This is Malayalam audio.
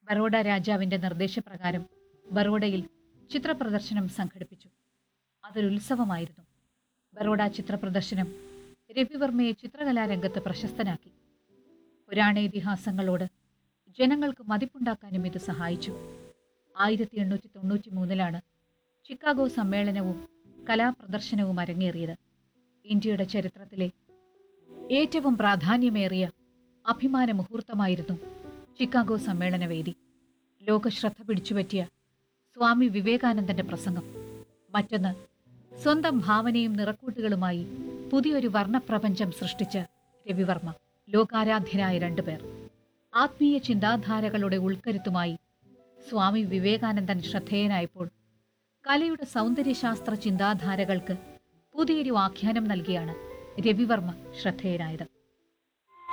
ബറോഡ രാജാവിന്റെ നിർദ്ദേശപ്രകാരം ബറോഡയിൽ ചിത്രപ്രദർശനം സംഘടിപ്പിച്ചു അതൊരു ഉത്സവമായിരുന്നു ബറോഡ ചിത്രപ്രദർശനം രവിവർമ്മയെ ചിത്രകലാരംഗത്ത് പ്രശസ്തനാക്കി പുരാണ ഇതിഹാസങ്ങളോട് ജനങ്ങൾക്ക് മതിപ്പുണ്ടാക്കാനും ഇത് സഹായിച്ചു ആയിരത്തി എണ്ണൂറ്റി തൊണ്ണൂറ്റി മൂന്നിലാണ് ചിക്കാഗോ സമ്മേളനവും കലാപ്രദർശനവും അരങ്ങേറിയത് ഇന്ത്യയുടെ ചരിത്രത്തിലെ ഏറ്റവും പ്രാധാന്യമേറിയ അഭിമാന മുഹൂർത്തമായിരുന്നു ചിക്കാഗോ സമ്മേളനവേദി ലോകശ്രദ്ധ പിടിച്ചുപറ്റിയ സ്വാമി വിവേകാനന്ദന്റെ പ്രസംഗം മറ്റൊന്ന് സ്വന്തം ഭാവനയും നിറക്കൂട്ടുകളുമായി പുതിയൊരു വർണ്ണപ്രപഞ്ചം സൃഷ്ടിച്ച രവിവർമ്മ ലോകാരാധ്യരായ രണ്ടുപേർ ആത്മീയ ചിന്താധാരകളുടെ ഉൾക്കരുത്തുമായി സ്വാമി വിവേകാനന്ദൻ ശ്രദ്ധേയനായപ്പോൾ കലയുടെ സൗന്ദര്യശാസ്ത്ര ചിന്താധാരകൾക്ക് പുതിയൊരു ആഖ്യാനം നൽകിയാണ് രവിവർമ്മ ശ്രദ്ധേയനായത്